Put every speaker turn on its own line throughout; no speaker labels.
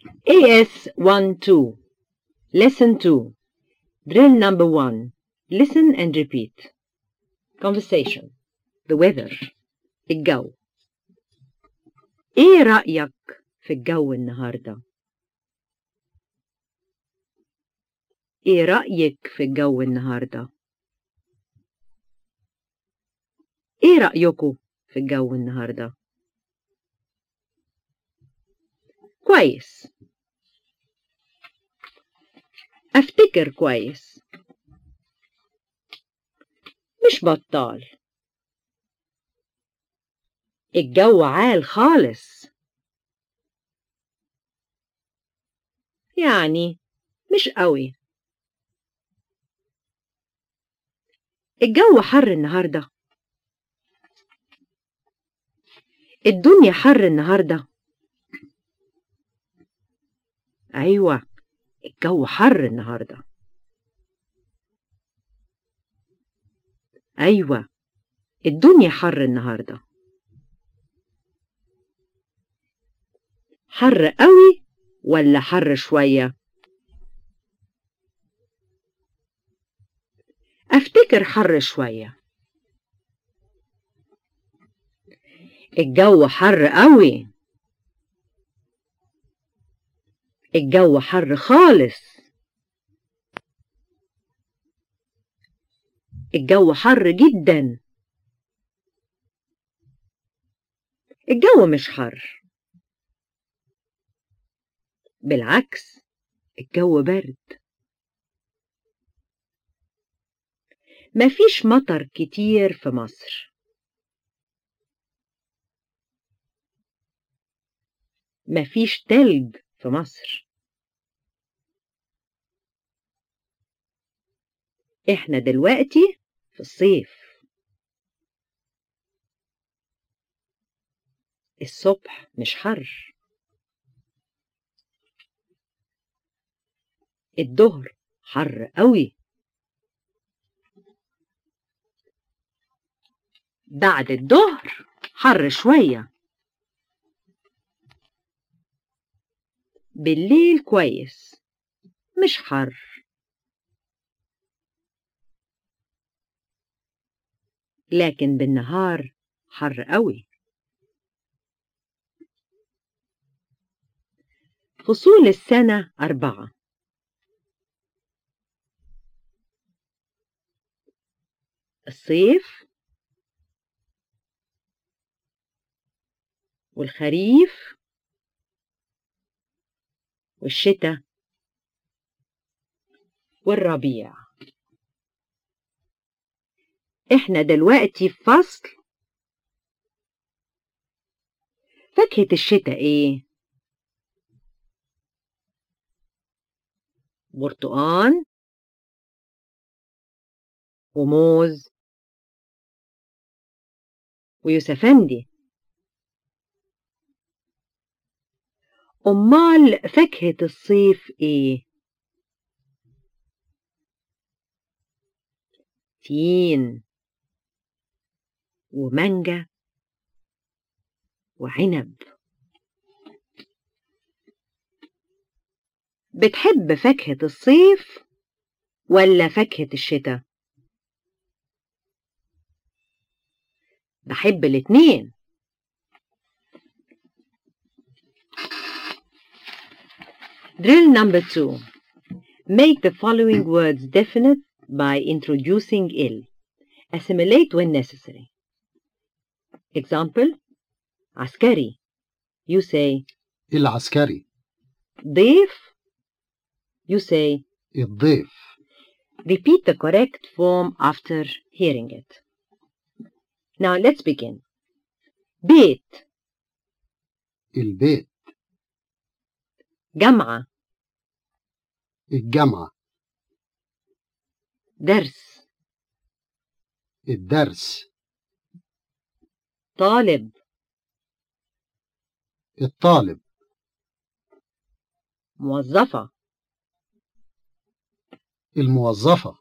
AS 1-2 Lesson 2 Drill number 1 Listen and repeat Conversation The weather الجو ايه رأيك في الجو النهاردة؟ ايه رأيك في الجو النهاردة؟ ايه رأيكم في الجو النهاردة؟ كويس افتكر كويس مش بطال الجو عال خالص يعني مش قوي الجو حر النهارده الدنيا حر النهارده ايوه الجو حر النهارده ايوه الدنيا حر النهارده حر قوي ولا حر شويه افتكر حر شويه الجو حر قوي الجو حر خالص الجو حر جدا الجو مش حر بالعكس الجو برد مفيش مطر كتير في مصر مفيش تلج في مصر احنا دلوقتي في الصيف الصبح مش حر الظهر حر قوي بعد الظهر حر شوية بالليل كويس مش حر لكن بالنهار حر قوي فصول السنة أربعة الصيف والخريف والشتاء والربيع احنا دلوقتي في فصل فاكهة الشتاء ايه برتقان وموز ويوسفندي أمال فاكهة الصيف إيه؟ تين ومانجا وعنب بتحب فاكهة الصيف ولا فاكهة الشتاء؟ بحب الاتنين Drill number two. Make the following words definite by introducing il. Assimilate when necessary. Example, عسكري. You say
العسكري
ضيف. You say
الضيف
repeat the correct form after hearing it. Now let's begin. بيت
البيت
جامعة
الجامعة
درس
الدرس
طالب
الطالب
موظفة
الموظفة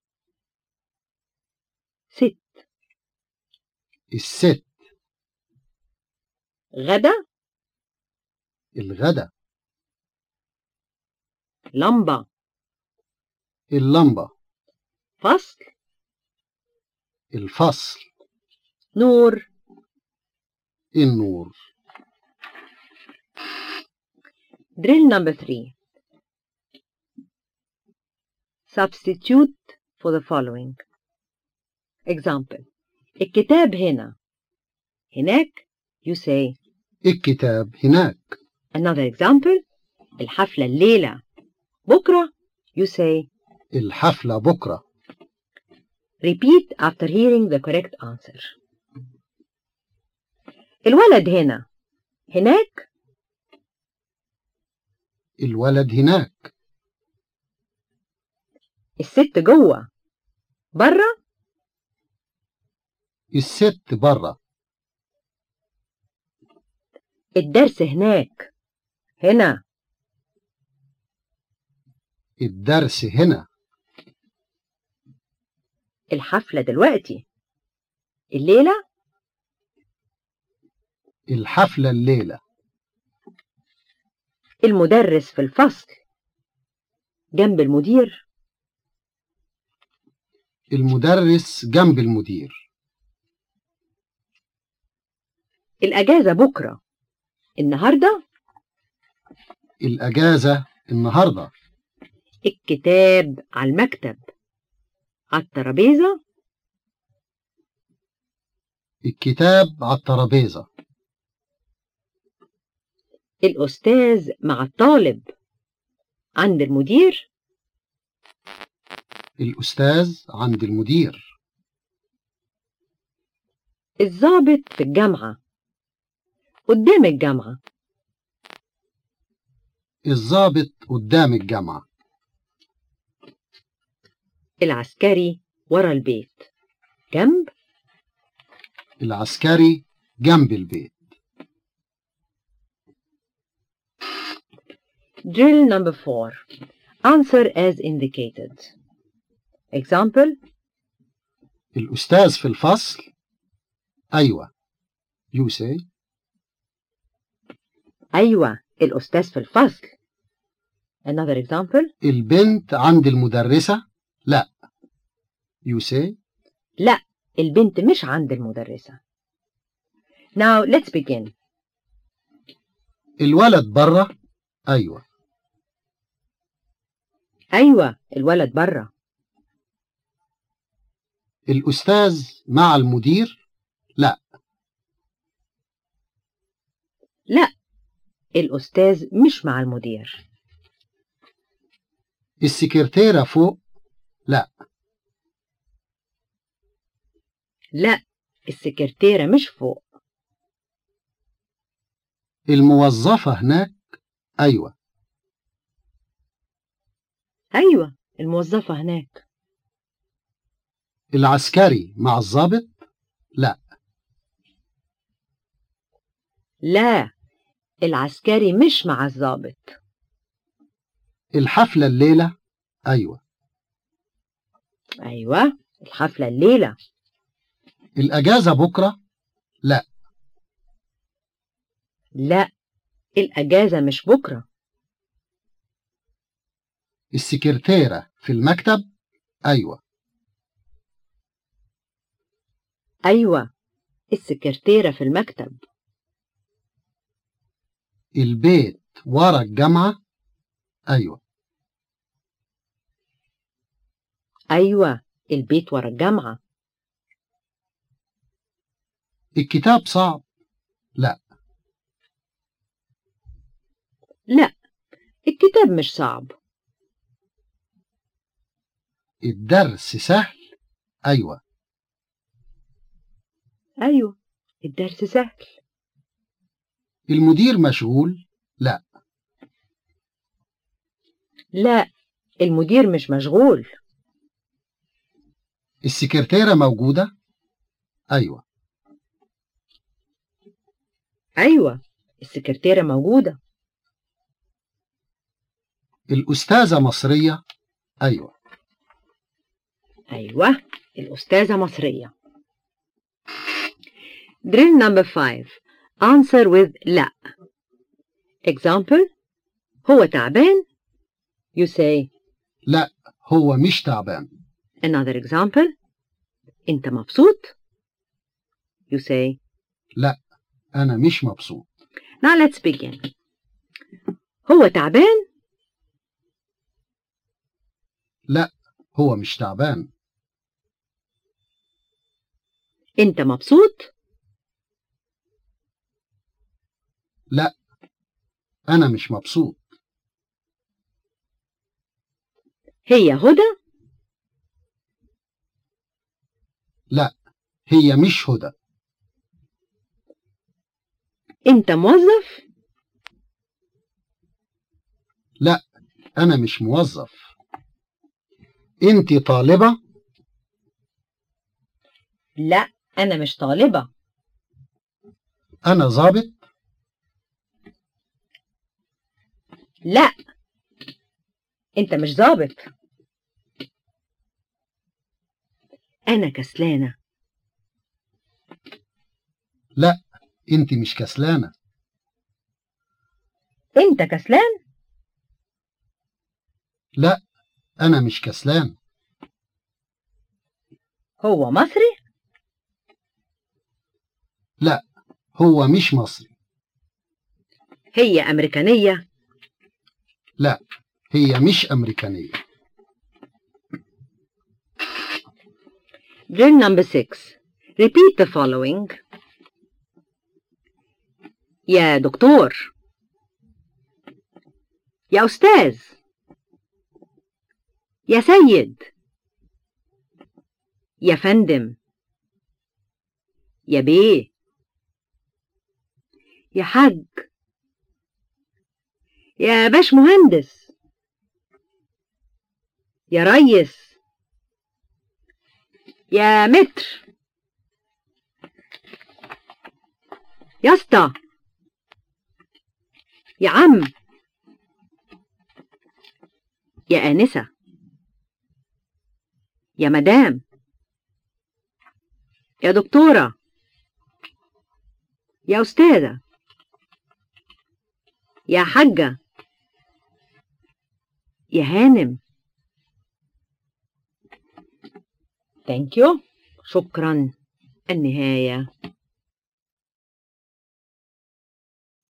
ست
الست
غدا
الغدا
لمبة
اللمبة
فصل
الفصل
نور
النور
Drill number three. Substitute for the following. Example. الكتاب هنا. هناك you say.
الكتاب هناك
Another example. الحفلة الليلة. بكرة you say.
الحفلة بكرة
Repeat after hearing the correct answer. الولد هنا. هناك
الولد هناك
الست جوه. بره
الست برة
الدرس هناك. هنا
الدرس هنا
الحفلة دلوقتي. الليلة
الحفلة الليلة
المدرس في الفصل جنب المدير
المدرس جنب المدير
الأجازة بكرة النهاردة
الأجازة النهاردة
الكتاب على المكتب على الترابيزة
الكتاب على الترابيزة
الأستاذ مع الطالب عند المدير
الأستاذ عند المدير
الضابط في الجامعة قدام الجامعة
الضابط قدام الجامعة
العسكري ورا البيت جنب
العسكري جنب البيت
Drill number four. Answer as indicated. Example
الأستاذ في الفصل أيوة you say
أيوة الأستاذ في الفصل. Another example
البنت عند المدرسة لا you say
لا البنت مش عند المدرسة. Now let's begin.
الولد برة أيوة
أيوة الولد بره.
الأستاذ مع المدير
لا الأستاذ مش مع المدير.
السكرتيرة فوق لا
لا السكرتيرة مش فوق.
الموظفة هناك أيوة
أيوة الموظفة هناك.
العسكري مع الضابط لا
لا العسكري مش مع الضابط.
الحفلة الليلة أيوة
أيوة الحفلة الليلة.
الأجازة بكرة
لا الأجازة مش بكرة.
السكرتيرة في المكتب أيوة
أيوة السكرتيرة في المكتب.
البيت ورا الجامعة أيوة
أيوة البيت ورا الجامعة.
الكتاب صعب
لا الكتاب مش صعب.
الدرس سهل أيوة
أيوة الدرس سهل.
المدير مشغول
لا المدير مش مشغول.
السكرتيرة موجودة أيوة
أيوة السكرتيرة موجودة.
الأستاذة مصرية أيوة
أيوة الأستاذة مصرية. Drill number five. Answer with لا. Example هو تعبان You say
لا هو مش تعبان
another example أنت مبسوط You say
لا أنا مش مبسوط
Now let's begin هو تعبان
لا هو مش تعبان
أنت مبسوط
لا أنا مش مبسوط
هي هدى
لا هي مش هدى
أنت موظف
لا أنا مش موظف أنت طالبة
لا أنا مش طالبة
أنا ظابط
لا أنت مش ظابط أنا كسلانة
لا أنت مش كسلانة
أنت كسلان
لا أنا مش كسلان
هو مصري
لا هو مش مصري
هي أمريكانية
لا هي مش أمريكانية
Drill number six. Repeat the following. يا دكتور يا أستاذ يا سيد يا فندم يا بيه يا حاج يا باش مهندس يا ريس يا متر يا اسطى يا عم يا آنسة يا مدام يا دكتورة يا أستاذة يا حاجة يا هانم Thank you. شكرا النهاية